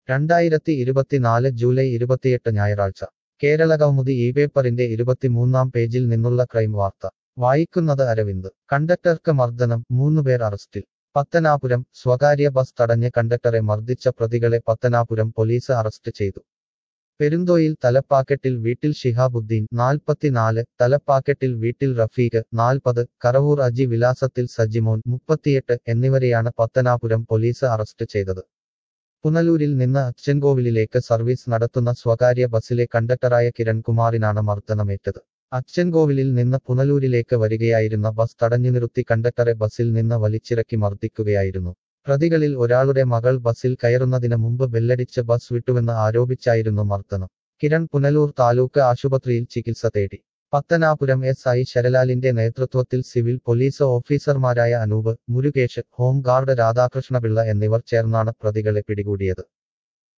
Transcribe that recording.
രണ്ടായിരത്തി ഇരുപത്തിനാല് ജൂലൈ ഇരുപത്തിയെട്ട് ഞായറാഴ്ച കേരള കൗമുദി ഈ പേപ്പറിന്റെ ഇരുപത്തിമൂന്നാം പേജിൽ നിന്നുള്ള ക്രൈം വാർത്ത വായിക്കുന്നത് അരവിന്ദ് കണ്ടക്ടർക്ക് മർദ്ദനം മൂന്നുപേർ അറസ്റ്റിൽ പത്തനാപുരം സ്വകാര്യ ബസ് തടഞ്ഞ് കണ്ടക്ടറെ മർദ്ദിച്ച പ്രതികളെ പത്തനാപുരം പോലീസ് അറസ്റ്റ് ചെയ്തു പെരുന്തോയിൽ തലപ്പാക്കെട്ടിൽ വീട്ടിൽ ഷിഹാബുദ്ദീൻ നാൽപ്പത്തിനാല് തലപ്പാക്കെട്ടിൽ വീട്ടിൽ റഫീഖ് നാൽപ്പത് കറവൂർ അജി വിലാസത്തിൽ സജിമോൻ മുപ്പത്തിയെട്ട് എന്നിവരെയാണ് പത്തനാപുരം പോലീസ് അറസ്റ്റ് ചെയ്തത് പുനലൂരിൽ നിന്ന് അച്ചൻകോവിലിലേക്ക് സർവീസ് നടത്തുന്ന സ്വകാര്യ ബസ്സിലെ കണ്ടക്ടറായ കിരൺകുമാറിനാണ് മർദ്ദനമേറ്റത് അച്ചൻകോവിലിൽ നിന്ന് പുനലൂരിലേക്ക് വരികയായിരുന്ന ബസ് തടഞ്ഞു നിർത്തി കണ്ടക്ടറെ ബസ്സിൽ നിന്ന് വലിച്ചിറക്കി മർദ്ദിക്കുകയായിരുന്നു പ്രതികളിൽ ഒരാളുടെ മകൾ ബസ്സിൽ കയറുന്നതിന് മുമ്പ് ബെല്ലടിച്ച് ബസ് വിട്ടുവെന്ന് ആരോപിച്ചായിരുന്നു മർദ്ദനം കിരൺ പുനലൂർ താലൂക്ക് ആശുപത്രിയിൽ ചികിത്സ തേടി പത്തനാപുരം എസ് ഐ ശരലാലിന്റെ നേതൃത്വത്തിൽ സിവിൽ പോലീസ് ഓഫീസർമാരായ അനൂപ് മുരുകേഷ് ഹോംഗാർഡ് രാധാകൃഷ്ണപിള്ള എന്നിവർ ചേർന്നാണ് പ്രതികളെ പിടികൂടിയത്